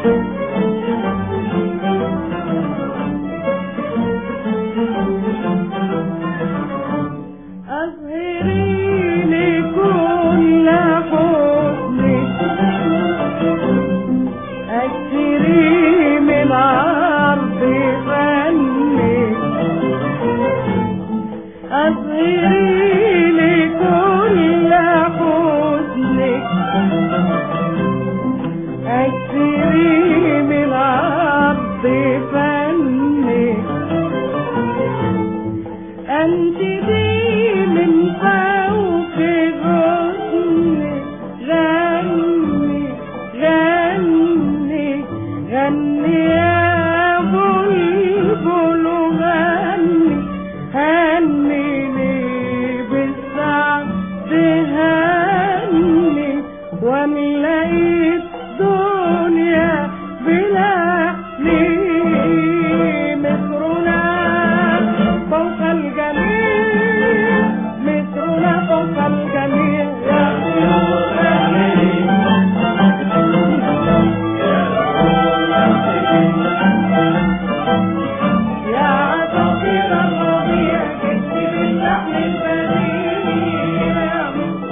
أظهري لي كل حزنك أكثري من عرض فنك أظهري لي كل حزنك أكثري من عرض فنك أنت دي من فوق غصن غني غني غني يا بلبل غني هنيني بالسعد هني واملأ الدنيا بلحني مصرنا فوق الجميع مصرنا فوق الجميع يا يا عصافير الربيع جئت باللحن البديع يا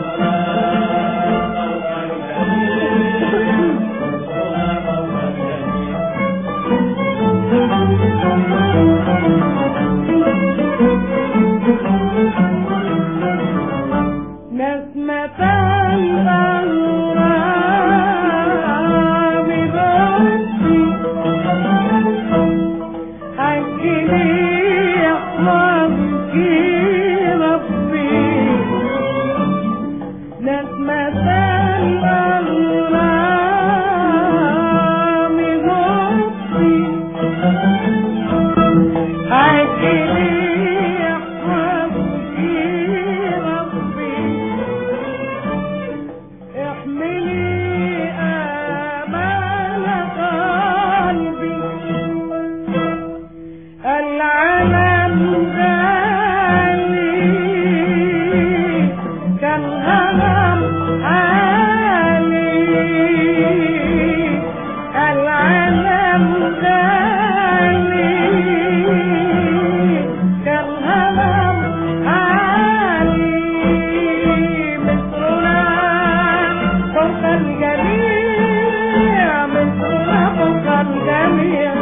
نسمة الغرام بصي حكيني يحفظك ربي نسمة الغرام بصي حكيني يحفظك ربي احملي آمال قلبي العالم غالي كالغرام عالي العالم غالي كالغرام عالي مصرنا فوق الجميع مصرنا فوق الجميع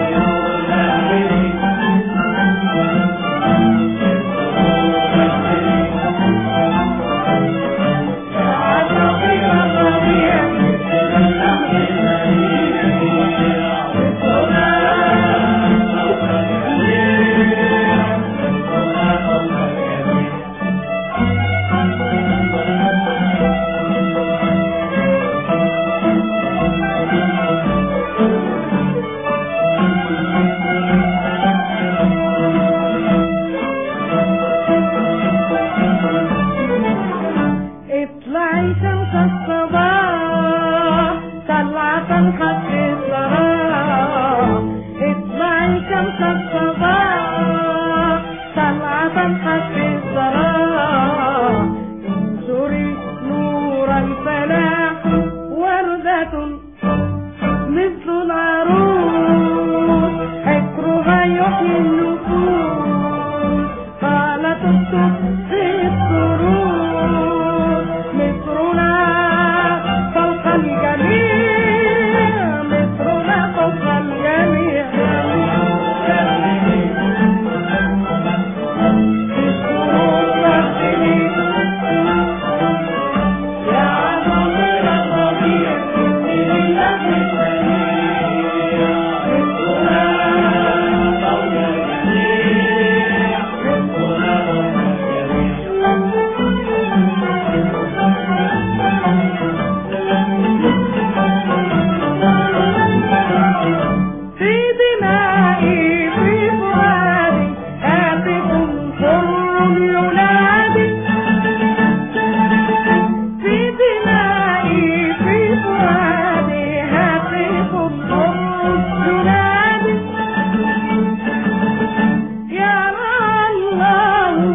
اطلعي شمس الصباح طلعت الخط الصراح اطلعي شمس الصباح طلعت الخط الصراح انشري نور الفلاح وردة مثل العروس حكرها يحيي النفوس قالت الصبح السرور مصرنا فوق الجميع مصرنا فوق الجميع يا عصافير الربيع في دمائي في فؤادي هاتف حر ينادي في دمائي في فؤادي هاتف حر ينادي يا الله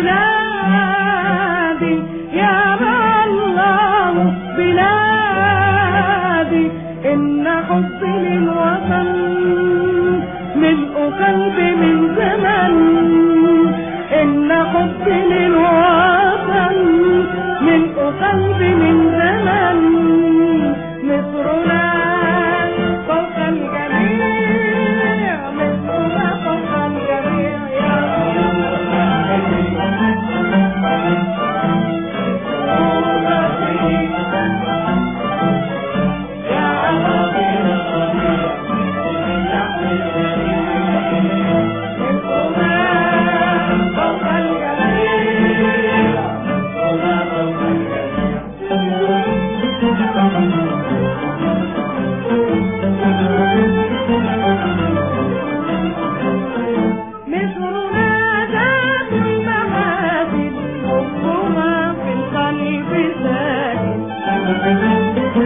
بلادي يا الله بلادي إن حب للوطن ملء قلبي من زمن إن حب للوطن ملء قلبي من زمن مصرنا فوق الجميع مصرنا فوق الجميع يا فوق الجميع مصرنا ذات المحاسن حبها في القلب ساكن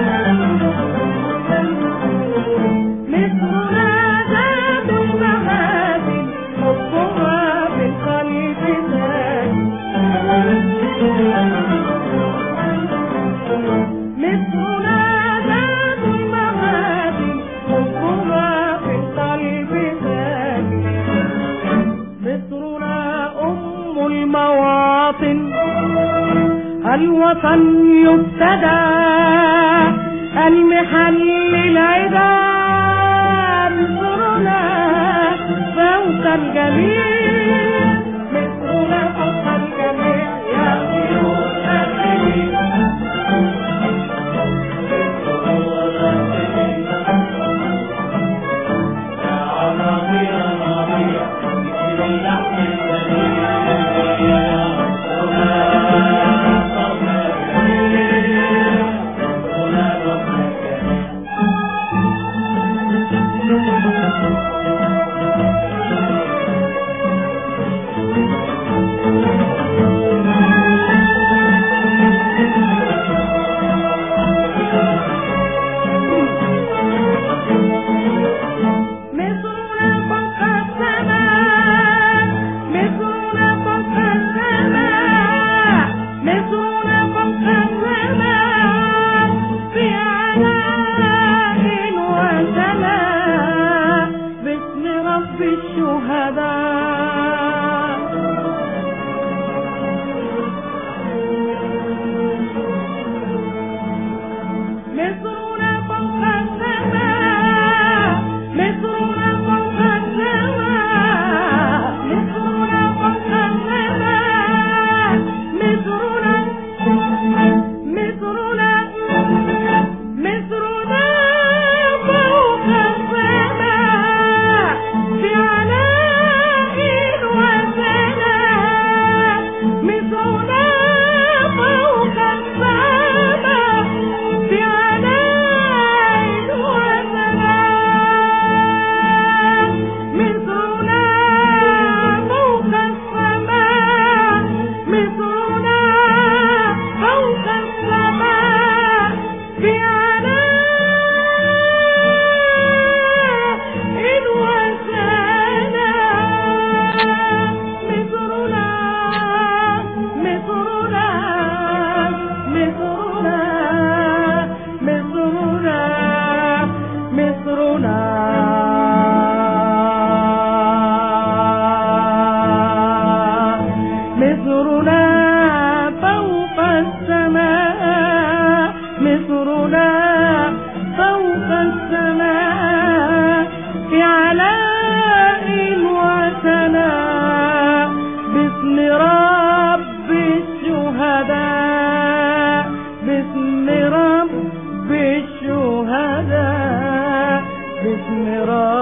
مصرنا ذات المحاسن حبها في القلب ساكن مصرنا ذات المحاسن حبها في القلب ساكن مصرنا أم المواطن الوطن يبتدى المحل العدا مصرنا فوق الجميع مصرنا فوق الجميع يا مصرنا فوق السماء مصرنا فوق السماء مصرنا فوق السماء في علاء وسلام باسم رب الشهداء مصرنا فوق السماء مصرنا فوق السماء مصرنا فوق السماء مصرنا مصرنا مصرنا فوق السماء في علاء وسلام مصرنا فوق السماء في علاء وسلام مصرنا فوق السماء مصرنا فوق السماء في علاء وسلام مصرنا مصرنا مصرنا مصرنا مصرنا مصرنا فوق السماء مصرنا فوق السماء في علاء وسناء باسم رب الشهداء باسم رب الشهداء باسم رب